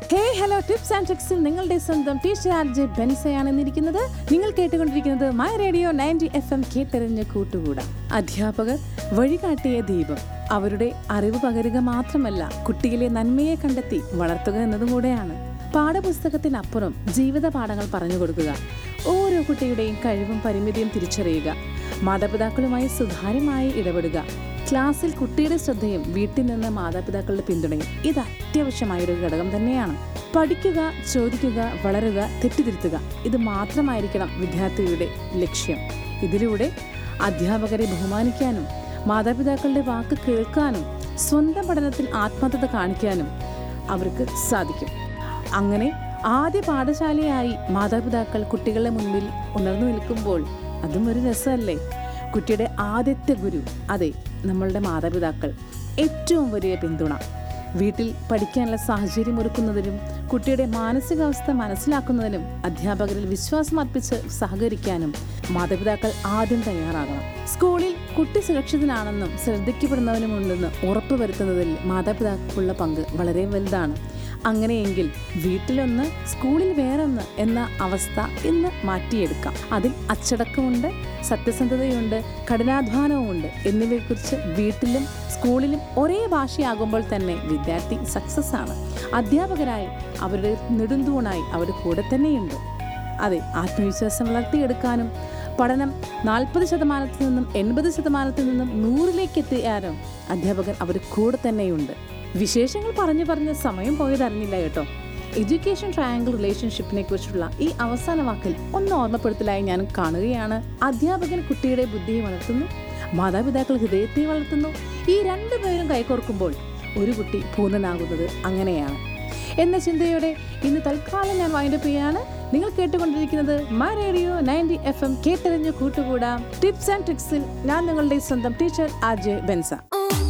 hey hello tips and ട്രിക്സിൽ നിങ്ങളുടെ സ്വന്തം ടീച്ചർ ആർ ജെ ബെൻസയാണ് എന്നിരിക്കുന്നത് നിങ്ങൾ കേട്ടുകൊണ്ടിരിക്കുന്നത് my radio ninety F M കേട്ടെറിഞ്ഞ കൂട്ടുകൂടാ അധ്യാപകർ വഴികാട്ടിയ ദീപം അവരുടെ അറിവ് പകരുക മാത്രമല്ല കുട്ടിയിലെ നന്മയെ കണ്ടെത്തി വളർത്തുക എന്നതും കൂടെയാണ് പാഠപുസ്തകത്തിനപ്പുറം ജീവിത പാഠങ്ങൾ പറഞ്ഞു കൊടുക്കുക ഓരോ കുട്ടിയുടെയും കഴിവും പരിമിതിയും തിരിച്ചറിയുക മാതാപിതാക്കളുമായി സുതാര്യമായി ഇടപെടുക ക്ലാസ്സിൽ കുട്ടിയുടെ ശ്രദ്ധയും വീട്ടിൽ നിന്ന് മാതാപിതാക്കളുടെ പിന്തുണയും ഇത് അത്യാവശ്യമായ ഒരു ഘടകം തന്നെയാണ് പഠിക്കുക ചോദിക്കുക വളരുക തെറ്റിതിരുത്തുക ഇത് മാത്രമായിരിക്കണം വിദ്യാർത്ഥിയുടെ ലക്ഷ്യം ഇതിലൂടെ അധ്യാപകരെ ബഹുമാനിക്കാനും മാതാപിതാക്കളുടെ വാക്ക് കേൾക്കാനും സ്വന്തം പഠനത്തിൽ ആത്മർത്ഥത കാണിക്കാനും അവർക്ക് സാധിക്കും അങ്ങനെ ആദ്യ പാഠശാലയായി മാതാപിതാക്കൾ കുട്ടികളുടെ മുൻപിൽ ഉണർന്നു നിൽക്കുമ്പോൾ അതും ഒരു രസമല്ലേ കുട്ടിയുടെ ആദ്യത്തെ ഗുരു അതെ നമ്മളുടെ മാതാപിതാക്കൾ ഏറ്റവും വലിയ പിന്തുണ വീട്ടിൽ പഠിക്കാനുള്ള സാഹചര്യം ഒരുക്കുന്നതിനും കുട്ടിയുടെ മാനസികാവസ്ഥ മനസ്സിലാക്കുന്നതിനും അധ്യാപകരിൽ വിശ്വാസം അർപ്പിച്ച് സഹകരിക്കാനും മാതാപിതാക്കൾ ആദ്യം തയ്യാറാകണം സ്കൂളിൽ കുട്ടി സുരക്ഷിതനാണെന്നും ശ്രദ്ധിക്കപ്പെടുന്നവനുമുണ്ടെന്ന് ഉറപ്പുവരുത്തുന്നതിൽ മാതാപിതാക്കൾക്കുള്ള പങ്ക് വളരെ വലുതാണ് അങ്ങനെയെങ്കിൽ വീട്ടിലൊന്ന് സ്കൂളിൽ വേറൊന്ന് എന്ന അവസ്ഥ ഇന്ന് മാറ്റിയെടുക്കാം അതിൽ അച്ചടക്കമുണ്ട് സത്യസന്ധതയുണ്ട് കഠിനാധ്വാനവുമുണ്ട് എന്നിവയെക്കുറിച്ച് വീട്ടിലും സ്കൂളിലും ഒരേ ഭാഷയാകുമ്പോൾ തന്നെ വിദ്യാർത്ഥി സക്സസ് ആണ് അധ്യാപകരായി അവരുടെ നെടുന്തൂണായി അവർ കൂടെ തന്നെയുണ്ട് അതെ ആത്മവിശ്വാസം വളർത്തിയെടുക്കാനും പഠനം നാൽപ്പത് ശതമാനത്തിൽ നിന്നും എൺപത് ശതമാനത്തിൽ നിന്നും നൂറിലേക്ക് എത്തിയാലും അധ്യാപകർ അവർ കൂടെ തന്നെയുണ്ട് വിശേഷങ്ങൾ പറഞ്ഞു പറഞ്ഞ് സമയം പോയതറിഞ്ഞില്ല കേട്ടോ എഡ്യൂക്കേഷൻ ട്രയാങ്കിൾ റിലേഷൻഷിപ്പിനെ കുറിച്ചുള്ള ഈ അവസാന വാക്കിൽ ഒന്ന് ഓർമ്മപ്പെടുത്തലായി ഞാൻ കാണുകയാണ് അധ്യാപകൻ കുട്ടിയുടെ ബുദ്ധിയെ വളർത്തുന്നു മാതാപിതാക്കൾ ഹൃദയത്തെ വളർത്തുന്നു ഈ രണ്ടു പേരും കൈകോർക്കുമ്പോൾ ഒരു കുട്ടി പൂർണ്ണനാകുന്നത് അങ്ങനെയാണ് എന്ന ചിന്തയോടെ ഇന്ന് തൽക്കാലം ഞാൻ വൈൻഡപ്പ് ചെയ്യാണ് നിങ്ങൾ കേട്ടുകൊണ്ടിരിക്കുന്നത് my radio ninety F M കേട്ടറിഞ്ഞ് കൂട്ടുകൂടാം ടിപ്സ് ആൻഡ് ട്രിക്സിൽ ഞാൻ നിങ്ങളുടെ സ്വന്തം ടീച്ചർ ആർ ജെ ബെൻസ